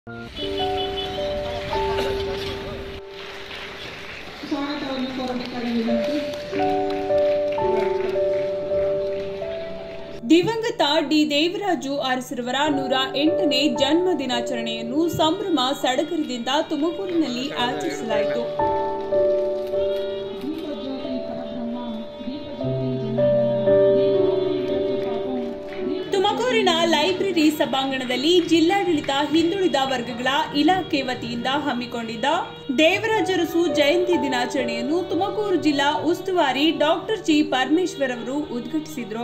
ಸ್ವಾಗತವನ್ನು ಕೋರಬೇಕಾದ ವಿನಂತಿ ದಿವಂಗತ ಡಿ ದೇವರಾಜು ಅರಸರವರ ನೂರ ಎಂಟನೇ ಜನ್ಮ ದಿನಾಚರಣೆಯನ್ನು ಸಂಭ್ರಮ ಸಡಗರದಿಂದ ತುಮಕೂರಿನಲ್ಲಿ ಆಚರಿಸಲಾಯಿತು ದೀಪಜ್ಯೋತಿ ಪರಬ್ರಹ್ಮ ದೀಪಜ್ಯೋತಿ ಜನಾರ್ದನ ದೀಪಜ್ಯೋತಿ ಪ್ರತಿಪಾಪಂ ದೀಪ ತುಮಕೂರಿನ ಲೈಬ್ರರಿ ಸಭಾಂಗಣದಲ್ಲಿ ಜಿಲ್ಲಾಡಳಿತ ಹಿಂದುಳಿದ ವರ್ಗಗಳ ಇಲಾಖೆ ವತಿಯಿಂದ ಹಮ್ಮಿಕೊಂಡಿದ್ದ ದೇವರಾಜರಸು ಜಯಂತಿ ದಿನಾಚರಣೆಯನ್ನು ತುಮಕೂರು ಜಿಲ್ಲಾ ಉಸ್ತುವಾರಿ ಡಾಕ್ಟರ್ ಜಿ ಪರಮೇಶ್ವರ್ ಅವರು ಉದ್ಘಾಟಿಸಿದರು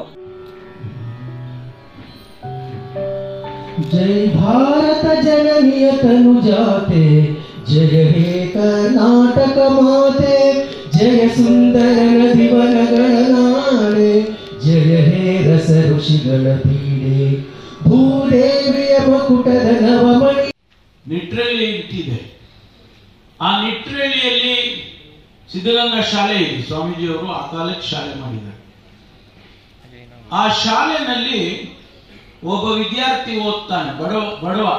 जय भारत जननीय तनु जाते जय हे कर्नाटक माते जय सुंदर नदी वन गणनाडे जय हे रस ಋಷಿಗಳ ಪೀಡೆ ಭೂದೇವಿಯ ಮಕುಟದ ನವಮಣಿ ನಿಟ್ರಳ್ಳಿ ಇಟ್ಟಿದೆ ಆ ನಿಟ್ರಳ್ಳಿಯಲ್ಲಿ ಸಿದ್ಧಗಂಗಾ ಶಾಲೆ ಇದೆ ಸ್ವಾಮೀಜಿಯವರು ಆ ಕಾಲಕ್ಕೆ ಶಾಲೆ ಮಾಡಿದ್ದಾರೆ ಆ ಶಾಲೆನಲ್ಲಿ ಒಬ್ಬ ವಿದ್ಯಾರ್ಥಿ ಓದ್ತಾನೆ ಬಡ ಬಡವ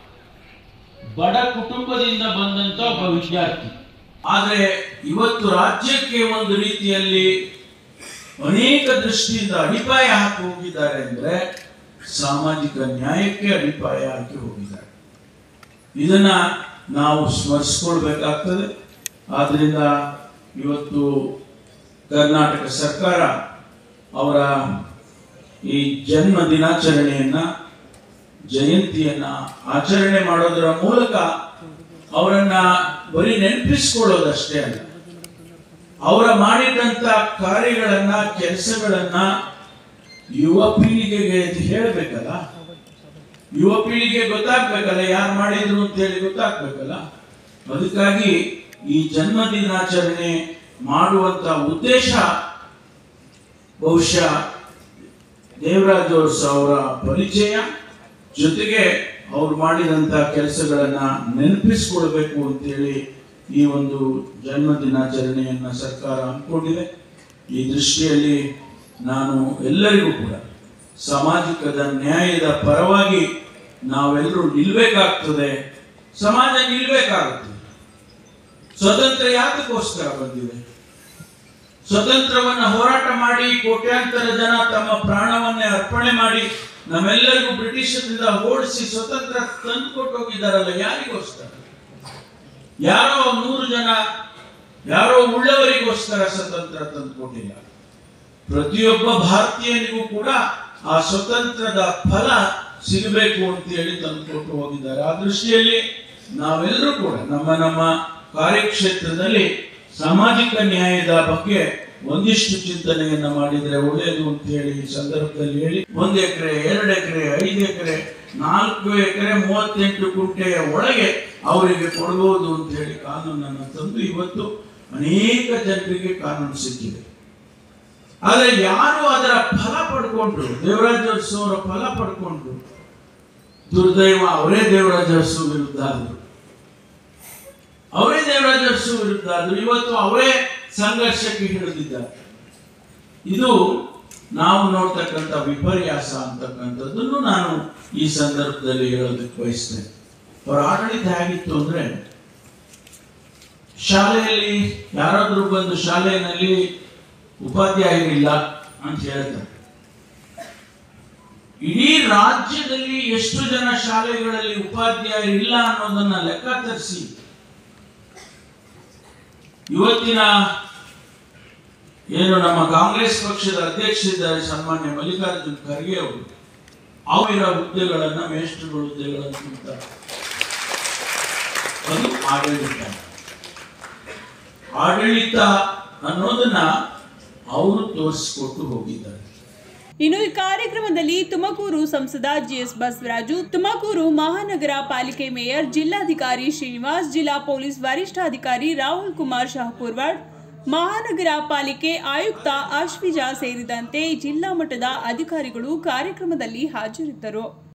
ಬಡ ಕುಟುಂಬದಿಂದ ಬಂದಂತ ಒಬ್ಬ ವಿದ್ಯಾರ್ಥಿ ಆದ್ರೆ ಇವತ್ತು ರಾಜ್ಯಕ್ಕೆ ಒಂದು ರೀತಿಯಲ್ಲಿ ಅನೇಕ ದೃಷ್ಟಿಯಿಂದ ಅಡಿಪಾಯ ಹಾಕಿ ಹೋಗಿದ್ದಾರೆ ಅಂದ್ರೆ ಸಾಮಾಜಿಕ ನ್ಯಾಯಕ್ಕೆ ಅಡಿಪಾಯ ಹಾಕಿ ಹೋಗಿದ್ದಾರೆ ಇದನ್ನ ನಾವು ಸ್ಮರಿಸ್ಕೊಳ್ಬೇಕಾಗ್ತದೆ ಆದ್ರಿಂದ ಇವತ್ತು ಕರ್ನಾಟಕ ಸರ್ಕಾರ ಅವರ ಈ ಜನ್ಮ ದಿನಾಚರಣೆಯನ್ನ ಜಯಂತಿಯನ್ನ ಆಚರಣೆ ಮಾಡೋದರ ಮೂಲಕ ಅವರನ್ನ ಬರೀ ನೆನಪಿಸ್ಕೊಳ್ಳೋದಷ್ಟೇ ಅಲ್ಲ ಅವರ ಮಾಡಿದಂತ ಕಾರ್ಯಗಳನ್ನ ಕೆಲಸಗಳನ್ನ ಯುವ ಪೀಳಿಗೆಗೆ ಹೇಳಬೇಕಲ್ಲ ಯುವ ಪೀಳಿಗೆ ಗೊತ್ತಾಗ್ಬೇಕಲ್ಲ ಯಾರು ಮಾಡಿದ್ರು ಅಂತ ಹೇಳಿ ಗೊತ್ತಾಗ್ಬೇಕಲ್ಲ ಅದಕ್ಕಾಗಿ ಈ ಜನ್ಮ ದಿನಾಚರಣೆ ಮಾಡುವಂತ ಉದ್ದೇಶ ಬಹುಶಃ ದೇವರಾಜ್ ಅರಸು ಅವರ ಪರಿಚಯ ಜೊತೆಗೆ ಅವ್ರು ಮಾಡಿದಂತ ಕೆಲಸಗಳನ್ನ ನೆನಪಿಸ್ಕೊಳ್ಬೇಕು ಅಂತೇಳಿ ಈ ಒಂದು ಜನ್ಮ ದಿನಾಚರಣೆಯನ್ನ ಸರ್ಕಾರ ಹಮ್ಮಿಕೊಂಡಿದೆ ಈ ದೃಷ್ಟಿಯಲ್ಲಿ ನಾನು ಎಲ್ಲರಿಗೂ ಕೂಡ ಸಾಮಾಜಿಕದ ನ್ಯಾಯದ ಪರವಾಗಿ ನಾವೆಲ್ಲರೂ ನಿಲ್ಬೇಕಾಗ್ತದೆ ಸಮಾಜ ನಿಲ್ಬೇಕಾಗುತ್ತೆ ಸ್ವತಂತ್ರ ಯಾತಕ್ಕೋಸ್ಕರ ಬಂದಿದೆ ಸ್ವತಂತ್ರವನ್ನ ಹೋರಾಟ ಮಾಡಿ ಕೋಟ್ಯಾಂತರ ಜನ ತಮ್ಮ ಪ್ರಾಣವನ್ನೇ ಅರ್ಪಣೆ ಮಾಡಿ ನಮ್ಮೆಲ್ಲರಿಗೂ ಬ್ರಿಟಿಷರಿಂದ ಓಡಿಸಿ ಸ್ವತಂತ್ರ ತಂದುಕೊಟ್ಟು ಹೋಗಿದ್ದಾರಲ್ಲ ಯಾರಿಗೋಸ್ಕರ ಯಾರೋ ನೂರು ಜನ ಯಾರೋ ಉಳ್ಳವರಿಗೋಸ್ಕರ ಸ್ವತಂತ್ರ ತಂದುಕೊಟ್ಟಿಲ್ಲ ಪ್ರತಿಯೊಬ್ಬ ಭಾರತೀಯನಿಗೂ ಕೂಡ ಆ ಸ್ವತಂತ್ರದ ಫಲ ಸಿಗಬೇಕು ಅಂತ ಹೇಳಿ ತಂದುಕೊಟ್ಟು ಹೋಗಿದ್ದಾರೆ ಆ ದೃಷ್ಟಿಯಲ್ಲಿ ನಾವೆಲ್ಲರೂ ಕೂಡ ನಮ್ಮ ನಮ್ಮ ಕಾರ್ಯಕ್ಷೇತ್ರದಲ್ಲಿ ಸಾಮಾಜಿಕ ನ್ಯಾಯದ ಬಗ್ಗೆ ಒಂದಿಷ್ಟು ಚಿಂತನೆಯನ್ನ ಮಾಡಿದ್ರೆ ಒಳ್ಳೆಯದು ಅಂತ ಹೇಳಿ ಈ ಸಂದರ್ಭದಲ್ಲಿ ಹೇಳಿ ಒಂದು ಎಕರೆ ಎರಡು ಎಕರೆ ಐದು ಎಕರೆ ನಾಲ್ಕು ಎಕರೆ ಮೂವತ್ತೆಂಟು ಗುಂಟೆಯ ಒಳಗೆ ಅವರಿಗೆ ಕೊಡಬಹುದು ಅಂತ ಹೇಳಿ ಕಾನೂನನ್ನು ತಂದು ಇವತ್ತು ಅನೇಕ ಜನರಿಗೆ ಕಾನೂನು ಸಿಕ್ಕಿದೆ ಆದ್ರೆ ಯಾರು ಅದರ ಫಲ ಪಡ್ಕೊಂಡ್ರು ದೇವರಾಜ ಅರಸು ಅವರ ಫಲ ಪಡ್ಕೊಂಡ್ರು ದುರ್ದೈವ ಅವರೇ ದೇವರಾಜ ಅರಸು ವಿರುದ್ಧ ಆದ್ರು ಅವರೇ ದೇವರಾಜ ಅರಸು ವಿರುದ್ಧ ಆದ್ರು ಇವತ್ತು ಅವರೇ ಸಂಘರ್ಷಕ್ಕೆ ಹಿಡಿದಿದ್ದಾರೆ ಇದು ನಾವು ನೋಡ್ತಕ್ಕಂಥ ವಿಪರ್ಯಾಸ ಅಂತಕ್ಕಂಥದ್ದನ್ನು ನಾನು ಈ ಸಂದರ್ಭದಲ್ಲಿ ಹೇಳೋದಕ್ಕೆ ಬಯಸ್ತೇನೆ ಅವರ ಆಡಳಿತ ಹೇಗಿತ್ತು ಅಂದ್ರೆ ಶಾಲೆಯಲ್ಲಿ ಯಾರಾದ್ರೂ ಬಂದು ಶಾಲೆಯಲ್ಲಿ ಉಪಾಧ್ಯಾಯರಿಲ್ಲ ಅಂತ ಹೇಳ್ತಾರೆ ಇಡೀ ರಾಜ್ಯದಲ್ಲಿ ಎಷ್ಟು ಜನ ಶಾಲೆಗಳಲ್ಲಿ ಉಪಾಧ್ಯಾಯರಿಲ್ಲ ಅನ್ನೋದನ್ನ ಲೆಕ್ಕ ತರಿಸಿ ಇವತ್ತಿನ ಏನು ನಮ್ಮ ಕಾಂಗ್ರೆಸ್ ಪಕ್ಷದ ಅಧ್ಯಕ್ಷರಿದ್ದಾರೆ ಸನ್ಮಾನ್ಯ ಮಲ್ಲಿಕಾರ್ಜುನ್ ಖರ್ಗೆ ಅವರು ಅವರ ಹುದ್ದೆಗಳನ್ನ ಮೇಷ್ಟ್ರುಗಳ ಹುದ್ದೆಗಳನ್ನು ತುಂಬ್ತಾರೆ ಅದು ಆಡಳಿತ ಆಡಳಿತ ಅನ್ನೋದನ್ನ ಅವರು ತೋರಿಸಿಕೊಟ್ಟು ಹೋಗಿದ್ದಾರೆ ಇನ್ನು ಈ ಕಾರ್ಯಕ್ರಮದಲ್ಲಿ ತುಮಕೂರು ಸಂಸದ ಜಿಎಸ್ ಬಸವರಾಜು ತುಮಕೂರು ಮಹಾನಗರ ಪಾಲಿಕೆ ಮೇಯರ್ ಜಿಲ್ಲಾಧಿಕಾರಿ ಶ್ರೀನಿವಾಸ್ ಜಿಲ್ಲಾ ಪೊಲೀಸ್ ವರಿಷ್ಠಾಧಿಕಾರಿ ರಾಹುಲ್ ಕುಮಾರ್ ಶಹಪುರ್ವಾಡ್ ಮಹಾನಗರ ಪಾಲಿಕೆ ಆಯುಕ್ತ ಅಶ್ವಿಜಾ ಸೇರಿದಂತೆ ಜಿಲ್ಲಾ ಮಟ್ಟದ ಅಧಿಕಾರಿಗಳು ಕಾರ್ಯಕ್ರಮದಲ್ಲಿ ಹಾಜರಿದ್ದರು